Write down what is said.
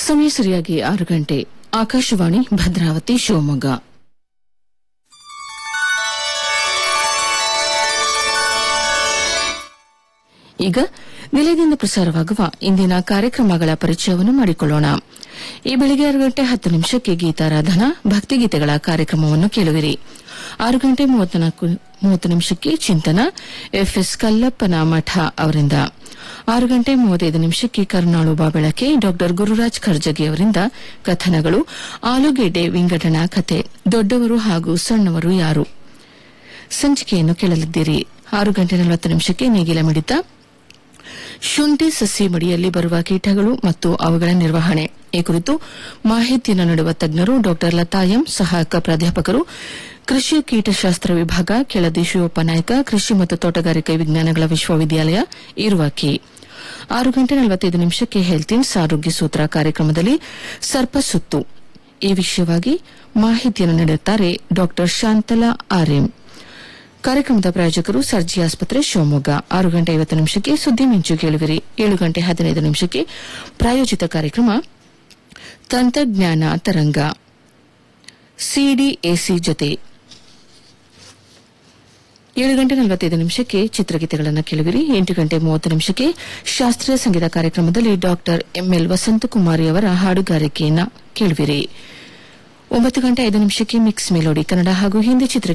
ಸಮಯ ಸರಿಯಾಗಿ ಆರು ಗಂಟೆ ಆಕಾಶವಾಣಿ ಭದ್ರಾವತಿ ಶಿವಮೊಗ್ಗ ಈಗ ನಿಲಯದಿಂದ ಪ್ರಸಾರವಾಗುವ ಇಂದಿನ ಕಾರ್ಯಕ್ರಮಗಳ ಪರಿಚಯವನ್ನು ಮಾಡಿಕೊಳ್ಳೋಣ ಈ ಬೆಳಿಗ್ಗೆ ಆರು ಗಂಟೆ ಹತ್ತು ನಿಮಿಷಕ್ಕೆ ಗೀತಾರಾಧನಾ ಭಕ್ತಿಗೀತೆಗಳ ಕಾರ್ಯಕ್ರಮವನ್ನು ಕೇಳುವಿರಿ ಆರು ಗಂಟೆ ಮೂವತ್ನಾಲ್ಕು ಮೂವತ್ತು ನಿಮಿಷಕ್ಕೆ ಚಿಂತನ ಎಫ್ಎಸ್ ಕಲ್ಲಪ್ಪನ ಮಠ ಅವರಿಂದ ಆರು ಗಂಟೆ ಮೂವತ್ತೈದು ನಿಮಿಷಕ್ಕೆ ಕರುನಾಳು ಬಾಬೆಳಕೆ ಡಾ ಗುರುರಾಜ್ ಖರ್ಜಗಿ ಅವರಿಂದ ಕಥನಗಳು ಆಲೂಗೆಡ್ಡೆ ವಿಂಗಡಣಾ ಕಥೆ ದೊಡ್ಡವರು ಹಾಗೂ ಸಣ್ಣವರು ಯಾರು ಸಂಚಿಕೆಯನ್ನು ಕೇಳಲಿದ್ದೀರಿ ಆರು ಗಂಟೆ ನಲವತ್ತು ನಿಮಿಷಕ್ಕೆ ನೇಗಿಲ ಮಿಡಿತ ಶುಂಠಿ ಸಸಿ ಮಡಿಯಲ್ಲಿ ಬರುವ ಕೀಟಗಳು ಮತ್ತು ಅವುಗಳ ನಿರ್ವಹಣೆ ಈ ಕುರಿತು ಮಾಹಿತಿಯನ್ನು ನೀಡುವ ತಜ್ಞರು ಡಾ ಲತಾ ಎಂ ಸಹಾಯಕ ಪ್ರಾಧ್ಯಾಪಕರು ಕೃಷಿ ಕೀಟಶಾಸ್ತ್ರ ವಿಭಾಗ ಕೆಳದಿ ಶಿವಪ್ಪ ನಾಯ್ಕ ಕೃಷಿ ಮತ್ತು ತೋಟಗಾರಿಕೆ ವಿಜ್ಞಾನಗಳ ವಿಶ್ವವಿದ್ಯಾಲಯ ಇರುವಾಕಿ ಆರು ಗಂಟೆ ನಲವತ್ತೈದು ನಿಮಿಷಕ್ಕೆ ಹೆಲ್ತ್ ಇನ್ಸ್ ಆರೋಗ್ಯ ಸೂತ್ರ ಕಾರ್ಯಕ್ರಮದಲ್ಲಿ ಸರ್ಪಸುತ್ತು ಈ ವಿಷಯವಾಗಿ ಮಾಹಿತಿಯನ್ನು ನೀಡುತ್ತಾರೆ ಡಾ ಶಾಂತಲಾ ಆರ್ಎಂ ಕಾರ್ಯಕ್ರಮದ ಪ್ರಾಯೋಜಕರು ಸರ್ಜಿ ಆಸ್ಪತ್ರೆ ಶಿವಮೊಗ್ಗ ಆರು ಗಂಟೆ ಐವತ್ತು ನಿಮಿಷಕ್ಕೆ ಸುದ್ದಿ ಮಿಂಚು ಕೇಳುವಿರಿ ಏಳು ಗಂಟೆ ಹದಿನೈದು ನಿಮಿಷಕ್ಕೆ ಪ್ರಾಯೋಜಿತ ಕಾರ್ಯಕ್ರಮ ತಂತ್ರಜ್ಞಾನ ತರಂಗ ಸಿಡಿಎಸಿ ಜೊತೆ ಏಳು ಗಂಟೆ ನಲವತ್ತೈದು ನಿಮಿಷಕ್ಕೆ ಚಿತ್ರಗೀತೆಗಳನ್ನು ಕೇಳುವಿರಿ ಎಂಟು ಗಂಟೆ ಮೂವತ್ತು ನಿಮಿಷಕ್ಕೆ ಶಾಸ್ತ್ರೀಯ ಸಂಗೀತ ಕಾರ್ಯಕ್ರಮದಲ್ಲಿ ಡಾಕ್ಟರ್ ಎಂಎಲ್ ವಸಂತಕುಮಾರಿ ಅವರ ಹಾಡುಗಾರಿಕೆಯನ್ನು ಕೇಳುವಿರಿ ಒಂಬತ್ತು ಗಂಟೆ ಐದು ನಿಮಿಷಕ್ಕೆ ಮಿಕ್ಸ್ ಮೆಲೋಡಿ ಕನ್ನಡ ಹಾಗೂ ಹಿಂದಿ ಚಿತ್ರ